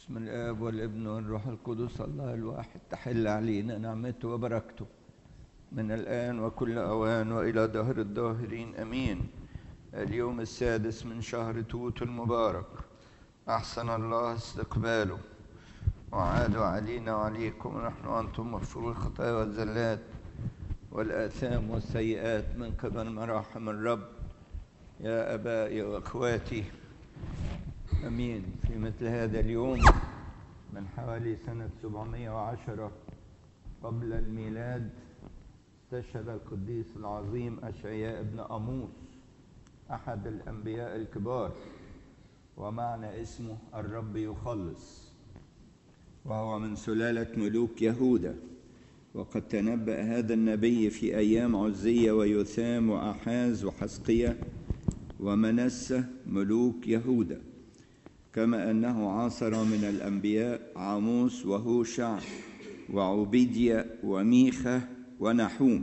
بسم الآب والابن والروح القدس الله الواحد تحل علينا نعمته وبركته من الآن وكل أوان وإلى دهر الداهرين أمين اليوم السادس من شهر توت المبارك أحسن الله استقباله وعاد علينا وعليكم ونحن وأنتم مغفور الخطايا والزلات والآثام والسيئات من قبل مراحم الرب يا أبائي وأخواتي أمين في مثل هذا اليوم من حوالي سنة 710 قبل الميلاد استشهد القديس العظيم أشعياء بن أموس أحد الأنبياء الكبار ومعنى اسمه الرب يخلص وهو من سلالة ملوك يهوذا وقد تنبأ هذا النبي في أيام عزية ويثام وأحاز وحسقية ومنسة ملوك يهوذا كما أنه عاصر من الأنبياء عاموس وهوشع وعبيديا وميخة ونحوم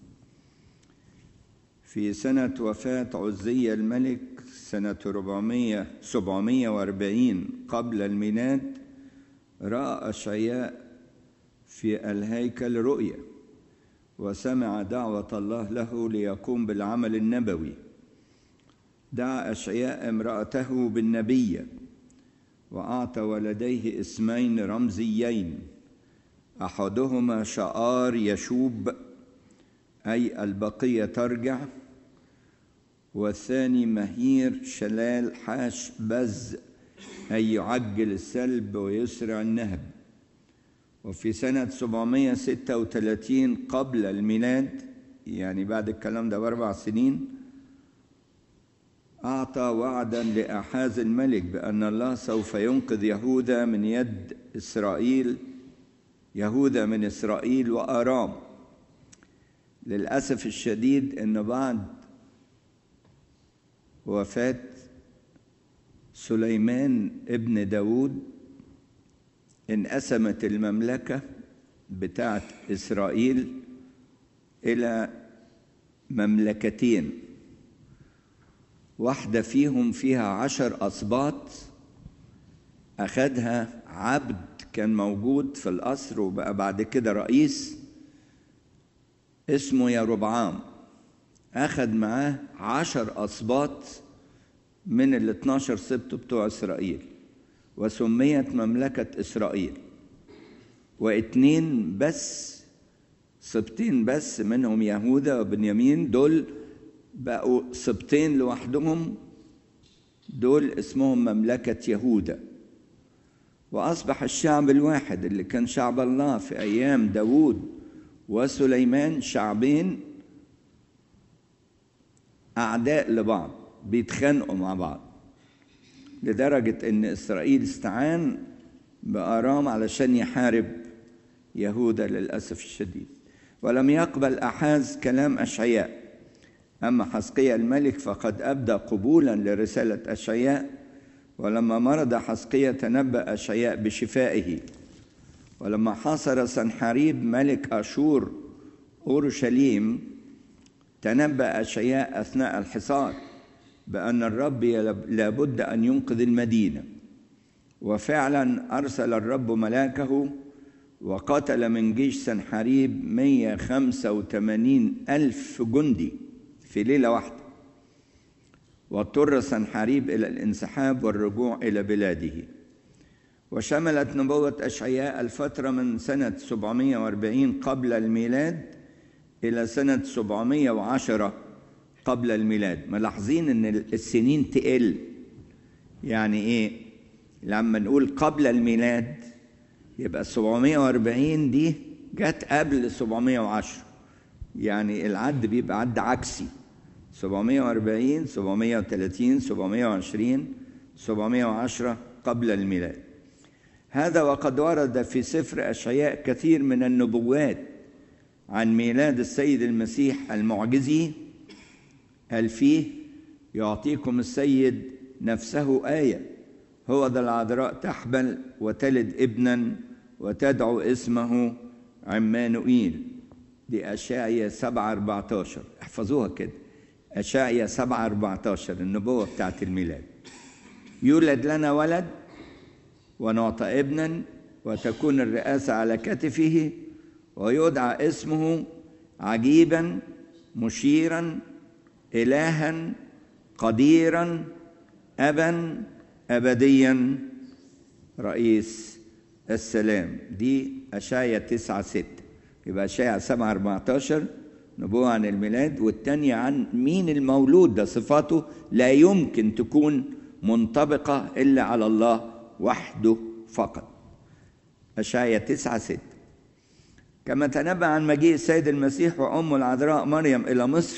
في سنة وفاة عزية الملك سنة 400 740 قبل الميلاد رأى أشعياء في الهيكل رؤيا وسمع دعوة الله له ليقوم بالعمل النبوي دعا أشعياء امرأته بالنبية وأعطى ولديه اسمين رمزيين أحدهما شعار يشوب أي البقية ترجع والثاني مهير شلال حاش بز أي يعجل السلب ويسرع النهب وفي سنة 736 قبل الميلاد يعني بعد الكلام ده بأربع سنين أعطى وعدا لأحاز الملك بأن الله سوف ينقذ يهوذا من يد إسرائيل يهوذا من إسرائيل وآرام للأسف الشديد أن بعد وفاة سليمان ابن داود انقسمت المملكة بتاعت إسرائيل إلى مملكتين واحدة فيهم فيها عشر أسباط أخدها عبد كان موجود في القصر وبقى بعد كده رئيس اسمه يربعام أخد معاه عشر أسباط من ال 12 سبط بتوع إسرائيل وسميت مملكة إسرائيل واتنين بس سبطين بس منهم يهوذا وبنيامين دول بقوا سبطين لوحدهم دول اسمهم مملكة يهوذا وأصبح الشعب الواحد اللي كان شعب الله في أيام داوود وسليمان شعبين أعداء لبعض بيتخانقوا مع بعض لدرجة إن إسرائيل استعان بآرام علشان يحارب يهوذا للأسف الشديد ولم يقبل أحاز كلام أشعياء أما حسقية الملك فقد أبدى قبولا لرسالة أشعياء ولما مرض حسقية تنبأ أشعياء بشفائه ولما حاصر سنحاريب ملك أشور أورشليم تنبأ أشعياء أثناء الحصار بأن الرب لابد أن ينقذ المدينة وفعلا أرسل الرب ملاكه وقتل من جيش سنحاريب 185 ألف جندي في ليلة واحدة واضطر سنحاريب إلى الانسحاب والرجوع إلى بلاده وشملت نبوة أشعياء الفترة من سنة 740 قبل الميلاد إلى سنة 710 قبل الميلاد ملاحظين إن السنين تقل يعني إيه لما نقول قبل الميلاد يبقى 740 دي جت قبل 710 يعني العد بيبقى عد عكسي 740 730 720 710 قبل الميلاد هذا وقد ورد في سفر أشعياء كثير من النبوات عن ميلاد السيد المسيح المعجزي قال فيه يعطيكم السيد نفسه آية هو ذا العذراء تحبل وتلد ابنا وتدعو اسمه عمانوئيل دي أشعيا 7 14 احفظوها كده أشعيا 7 14 النبوة بتاعت الميلاد يولد لنا ولد ونعطى ابنا وتكون الرئاسة على كتفه ويدعى اسمه عجيبا مشيرا إلها قديرا أبا أبديا رئيس السلام دي أشعية تسعة ستة يبقى أشعية سبعة أربعتاشر نبوة عن الميلاد والتانية عن مين المولود ده صفاته لا يمكن تكون منطبقة إلا على الله وحده فقط أشعية تسعة ستة كما تنبأ عن مجيء السيد المسيح وأمه العذراء مريم إلى مصر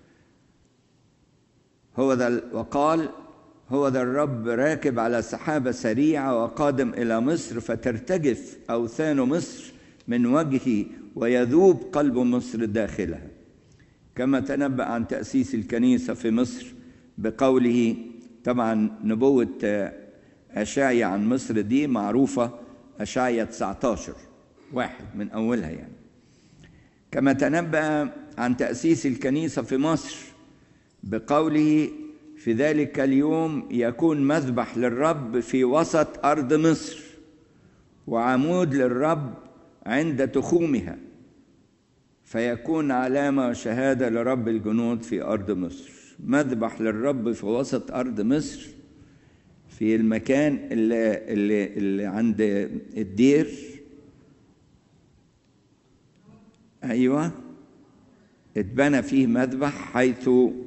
هو ذا وقال هو ذا الرب راكب على سحابة سريعة وقادم إلى مصر فترتجف أوثان مصر من وجهه ويذوب قلب مصر داخلها كما تنبأ عن تأسيس الكنيسة في مصر بقوله طبعا نبوة أشعيا عن مصر دي معروفة أشعيا 19 واحد من أولها يعني كما تنبأ عن تأسيس الكنيسة في مصر بقوله في ذلك اليوم يكون مذبح للرب في وسط أرض مصر وعمود للرب عند تخومها فيكون علامة وشهادة لرب الجنود في أرض مصر مذبح للرب في وسط أرض مصر في المكان اللي, اللي, اللي عند الدير أيوة اتبنى فيه مذبح حيث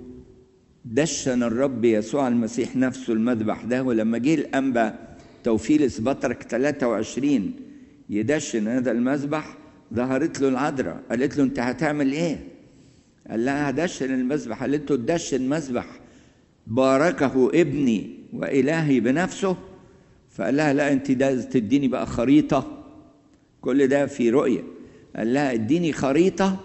دشن الرب يسوع المسيح نفسه المذبح ده ولما جه الأنبا توفيلس بطرك 23 يدشن هذا المذبح ظهرت له العذراء قالت له انت هتعمل ايه قال لها هدشن المذبح قالت له تدشن مذبح باركه ابني والهي بنفسه فقال لها لا انت ده تديني بقى خريطه كل ده في رؤيه قال لها اديني خريطه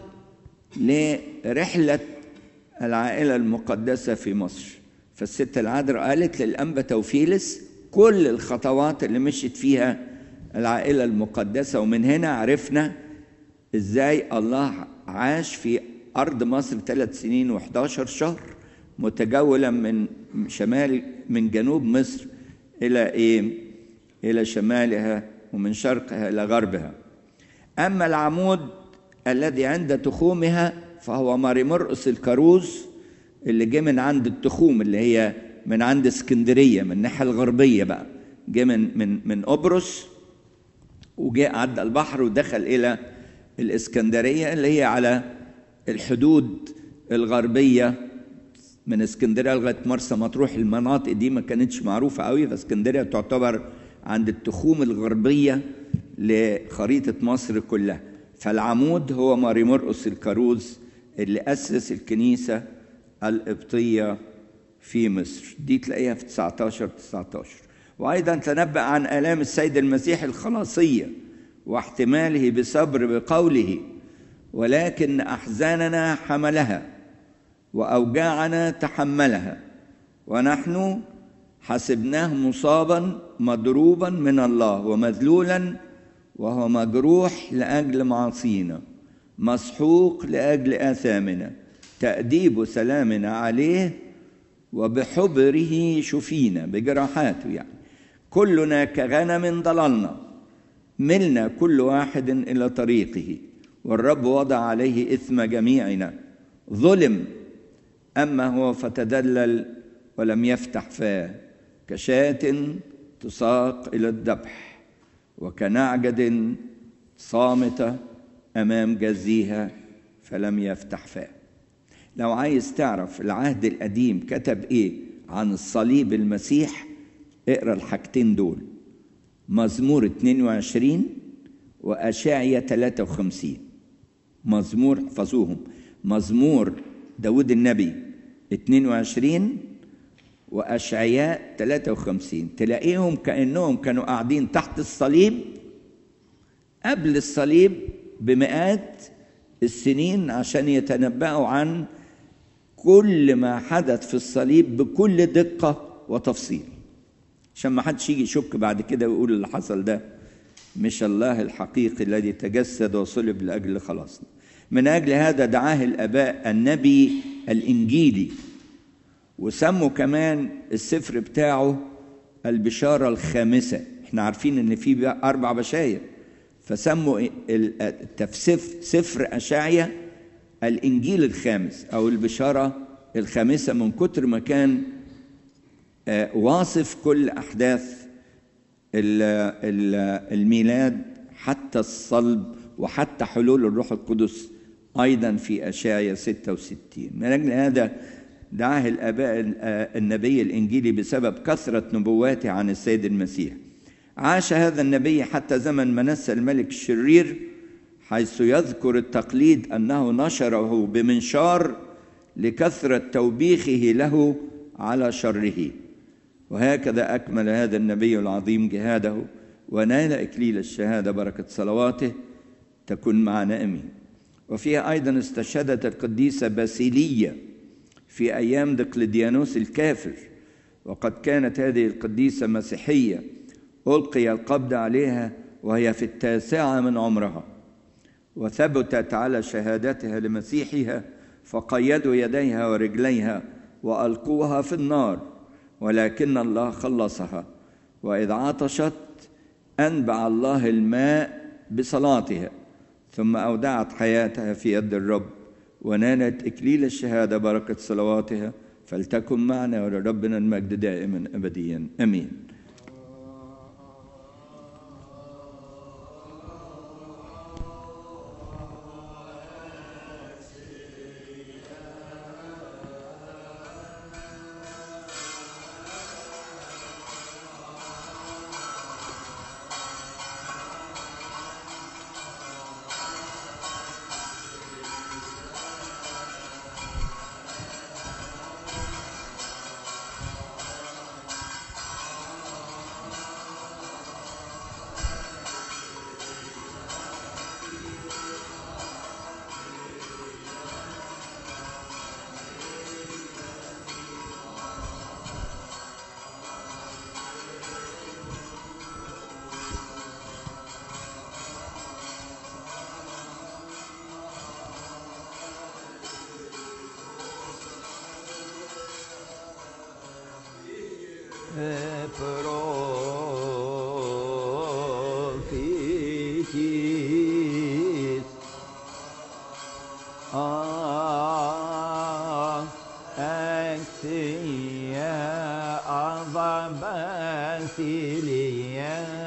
لرحله العائله المقدسه في مصر فالست العذراء قالت للانبا توفيلس كل الخطوات اللي مشيت فيها العائله المقدسه ومن هنا عرفنا ازاي الله عاش في ارض مصر ثلاث سنين و11 شهر متجولا من شمال من جنوب مصر الى ايه الى شمالها ومن شرقها الى غربها اما العمود الذي عند تخومها فهو ماري مرقس الكاروز اللي جه من عند التخوم اللي هي من عند اسكندريه من الناحيه الغربيه بقى جه من من من قبرص وجاء عدى البحر ودخل الى الاسكندريه اللي هي على الحدود الغربيه من اسكندريه لغايه مرسى مطروح المناطق دي ما كانتش معروفه قوي فاسكندريه تعتبر عند التخوم الغربيه لخريطه مصر كلها فالعمود هو ماري مرقس الكاروز اللي اسس الكنيسه القبطيه في مصر دي تلاقيها في 19 19 وايضا تنبأ عن الام السيد المسيح الخلاصيه واحتماله بصبر بقوله ولكن احزاننا حملها واوجاعنا تحملها ونحن حسبناه مصابا مضروبا من الله ومذلولا وهو مجروح لاجل معاصينا مسحوق لاجل اثامنا تاديب سلامنا عليه وبحبره شفينا بجراحاته يعني كلنا كغنم ضللنا ملنا كل واحد الى طريقه والرب وضع عليه اثم جميعنا ظلم اما هو فتدلل ولم يفتح فاه كشاة تساق الى الذبح وكنعجد صامته امام جزيها فلم يفتح فاه لو عايز تعرف العهد القديم كتب ايه عن الصليب المسيح اقرا الحاجتين دول مزمور 22 وأشعية 53 مزمور احفظوهم مزمور داود النبي 22 وأشعياء 53 تلاقيهم كأنهم كانوا قاعدين تحت الصليب قبل الصليب بمئات السنين عشان يتنبأوا عن كل ما حدث في الصليب بكل دقة وتفصيل عشان ما حدش يجي يشك بعد كده ويقول اللي حصل ده مش الله الحقيقي الذي تجسد وصلب لاجل خلاصنا من اجل هذا دعاه الاباء النبي الانجيلي وسموا كمان السفر بتاعه البشاره الخامسه احنا عارفين ان في اربع بشاير فسموا التفسف سفر اشعيا الانجيل الخامس او البشاره الخامسه من كتر ما كان واصف كل احداث الميلاد حتى الصلب وحتى حلول الروح القدس ايضا في اشعيا 66 من اجل هذا دعاه الاباء النبي الانجيلي بسبب كثره نبواته عن السيد المسيح عاش هذا النبي حتى زمن منسى الملك الشرير حيث يذكر التقليد انه نشره بمنشار لكثره توبيخه له على شره وهكذا اكمل هذا النبي العظيم جهاده ونال اكليل الشهاده بركه صلواته تكن معنا امين وفيها ايضا استشهدت القديسه باسيليه في ايام دقلديانوس الكافر وقد كانت هذه القديسه مسيحيه القي القبض عليها وهي في التاسعه من عمرها وثبتت على شهادتها لمسيحها فقيدوا يديها ورجليها والقوها في النار ولكن الله خلصها واذ عطشت انبع الله الماء بصلاتها ثم اودعت حياتها في يد الرب ونالت اكليل الشهاده بركه صلواتها فلتكن معنا ولربنا المجد دائما ابديا امين prophecies. Ah, Exia Ava Basilia.